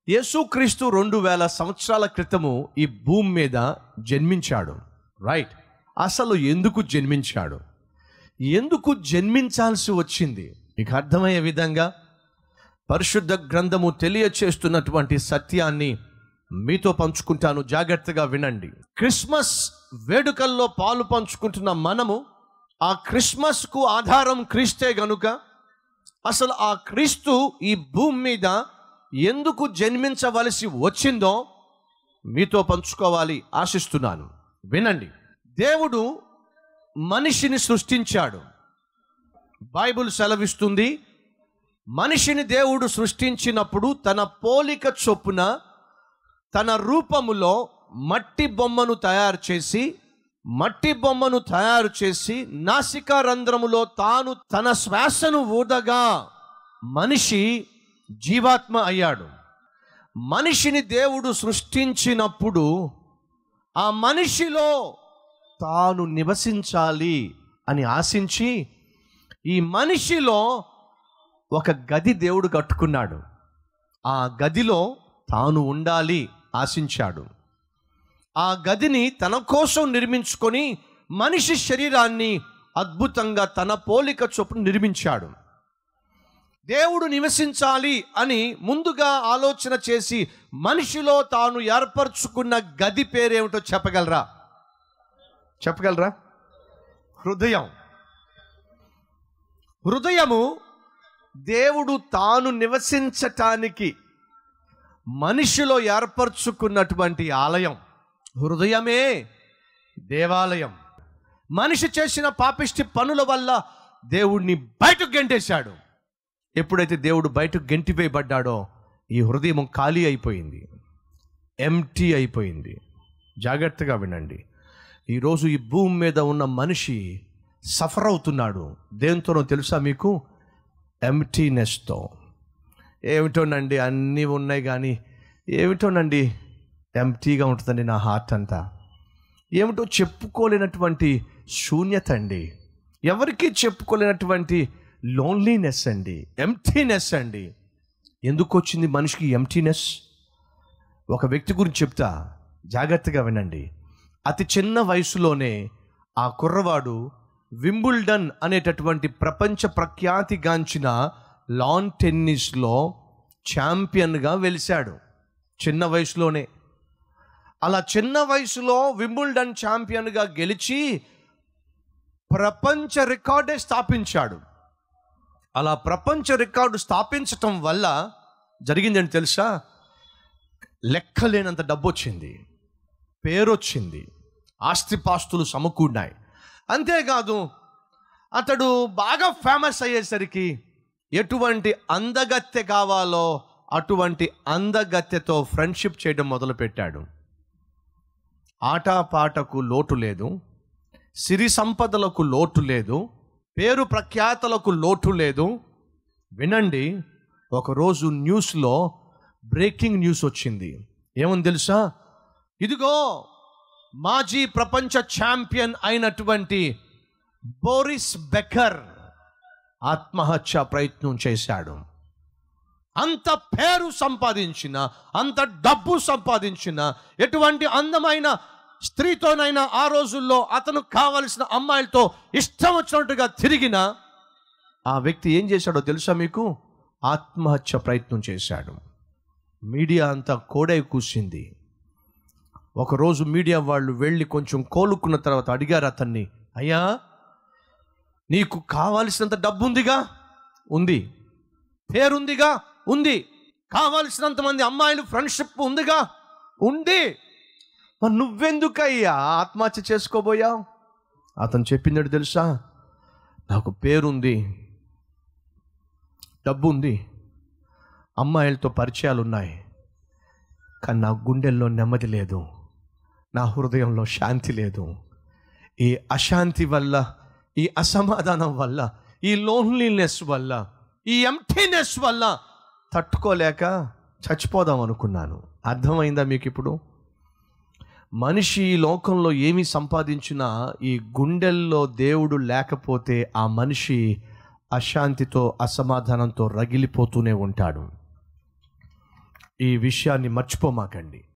యేసుక్రీస్తు రెండు వేల సంవత్సరాల క్రితము ఈ భూమి మీద జన్మించాడు రైట్ అసలు ఎందుకు జన్మించాడు ఎందుకు జన్మించాల్సి వచ్చింది మీకు అర్థమయ్యే విధంగా పరిశుద్ధ గ్రంథము తెలియచేస్తున్నటువంటి సత్యాన్ని మీతో పంచుకుంటాను జాగ్రత్తగా వినండి క్రిస్మస్ వేడుకల్లో పాలు పంచుకుంటున్న మనము ఆ క్రిస్మస్కు ఆధారం క్రీస్తే గనుక అసలు ఆ క్రీస్తు ఈ భూమి మీద ఎందుకు జన్మించవలసి వచ్చిందో మీతో పంచుకోవాలి ఆశిస్తున్నాను వినండి దేవుడు మనిషిని సృష్టించాడు బైబుల్ సెలవిస్తుంది మనిషిని దేవుడు సృష్టించినప్పుడు తన పోలిక చొప్పున తన రూపములో మట్టి బొమ్మను తయారు చేసి మట్టి బొమ్మను తయారు చేసి నాసికా రంధ్రములో తాను తన శ్వాసను ఊదగా మనిషి జీవాత్మ అయ్యాడు మనిషిని దేవుడు సృష్టించినప్పుడు ఆ మనిషిలో తాను నివసించాలి అని ఆశించి ఈ మనిషిలో ఒక గది దేవుడు కట్టుకున్నాడు ఆ గదిలో తాను ఉండాలి ఆశించాడు ఆ గదిని తన కోసం నిర్మించుకొని మనిషి శరీరాన్ని అద్భుతంగా తన పోలిక చొప్పున నిర్మించాడు దేవుడు నివసించాలి అని ముందుగా ఆలోచన చేసి మనిషిలో తాను ఏర్పరచుకున్న గది పేరేమిటో చెప్పగలరా చెప్పగలరా హృదయం హృదయము దేవుడు తాను నివసించటానికి మనిషిలో ఏర్పరచుకున్నటువంటి ఆలయం హృదయమే దేవాలయం మనిషి చేసిన పాపిష్టి పనుల వల్ల దేవుడిని బయటకు గెంటేశాడు ఎప్పుడైతే దేవుడు బయటకు గెంటివేయబడ్డాడో ఈ హృదయం ఖాళీ అయిపోయింది ఎంటీ అయిపోయింది జాగ్రత్తగా వినండి ఈరోజు ఈ భూమి మీద ఉన్న మనిషి సఫర్ అవుతున్నాడు దేంతోనో తెలుసా మీకు ఎంటీనెస్తో ఏమిటోనండి అన్నీ ఉన్నాయి కానీ ఏమిటోనండి ఎంటీగా ఉంటుందండి నా హార్ట్ అంతా ఏమిటో చెప్పుకోలేనటువంటి శూన్యత అండి ఎవరికి చెప్పుకోలేనటువంటి లోన్లీనెస్ అండి ఎంటీనెస్ అండి ఎందుకు వచ్చింది మనిషికి ఎంటీనెస్ ఒక వ్యక్తి గురించి చెప్తా జాగ్రత్తగా వినండి అతి చిన్న వయసులోనే ఆ కుర్రవాడు వింబుల్డన్ అనేటటువంటి ప్రపంచ ప్రఖ్యాతిగాంచిన లాన్ టెన్నిస్లో ఛాంపియన్గా వెలిశాడు చిన్న వయసులోనే అలా చిన్న వయసులో వింబుల్డన్ ఛాంపియన్గా గెలిచి ప్రపంచ రికార్డే స్థాపించాడు అలా ప్రపంచ రికార్డు స్థాపించటం వల్ల జరిగిందని తెలుసా లెక్కలేనంత డబ్బు వచ్చింది పేరు వచ్చింది ఆస్తిపాస్తులు సమకూడినాయి అంతేకాదు అతడు బాగా ఫేమస్ అయ్యేసరికి ఎటువంటి అందగత్తె కావాలో అటువంటి అందగత్తెతో ఫ్రెండ్షిప్ చేయడం మొదలుపెట్టాడు ఆటపాటకు లోటు లేదు సిరి సంపదలకు లోటు లేదు పేరు ప్రఖ్యాతలకు లోటు లేదు వినండి ఒకరోజు న్యూస్లో బ్రేకింగ్ న్యూస్ వచ్చింది ఏమని తెలుసా ఇదిగో మాజీ ప్రపంచ ఛాంపియన్ అయినటువంటి బోరిస్ బెకర్ ఆత్మహత్య ప్రయత్నం చేశాడు అంత పేరు సంపాదించిన అంత డబ్బు సంపాదించిన ఎటువంటి అందమైన స్త్రీతోనైనా ఆ రోజుల్లో అతను కావలసిన అమ్మాయిలతో ఇష్టం వచ్చినట్టుగా తిరిగిన ఆ వ్యక్తి ఏం చేశాడో తెలుసా మీకు ఆత్మహత్య ప్రయత్నం చేశాడు మీడియా అంతా కోడై కూసింది ఒకరోజు మీడియా వాళ్ళు వెళ్ళి కొంచెం కోలుకున్న తర్వాత అడిగారు అతన్ని అయ్యా నీకు కావాల్సినంత డబ్బు ఉందిగా ఉంది పేరుందిగా ఉంది కావాల్సినంత మంది అమ్మాయిలు ఫ్రెండ్షిప్ ఉందిగా ఉంది మరి నువ్వెందుకయ్యా ఆత్మహత్య చేసుకోబోయావు అతను చెప్పిందడు తెలుసా నాకు పేరుంది డబ్బు ఉంది అమ్మాయిలతో పరిచయాలు ఉన్నాయి కానీ నా గుండెల్లో నెమ్మది లేదు నా హృదయంలో శాంతి లేదు ఈ అశాంతి వల్ల ఈ అసమాధానం వల్ల ఈ లోన్లీనెస్ వల్ల ఈ ఎంటీనెస్ వల్ల తట్టుకోలేక చచ్చిపోదాం అనుకున్నాను అర్థమైందా మీకు ఇప్పుడు మనిషి ఈ లోకంలో ఏమి సంపాదించినా ఈ గుండెల్లో దేవుడు లేకపోతే ఆ మనిషి అశాంతితో అసమాధానంతో రగిలిపోతూనే ఉంటాడు ఈ విషయాన్ని మర్చిపోమాకండి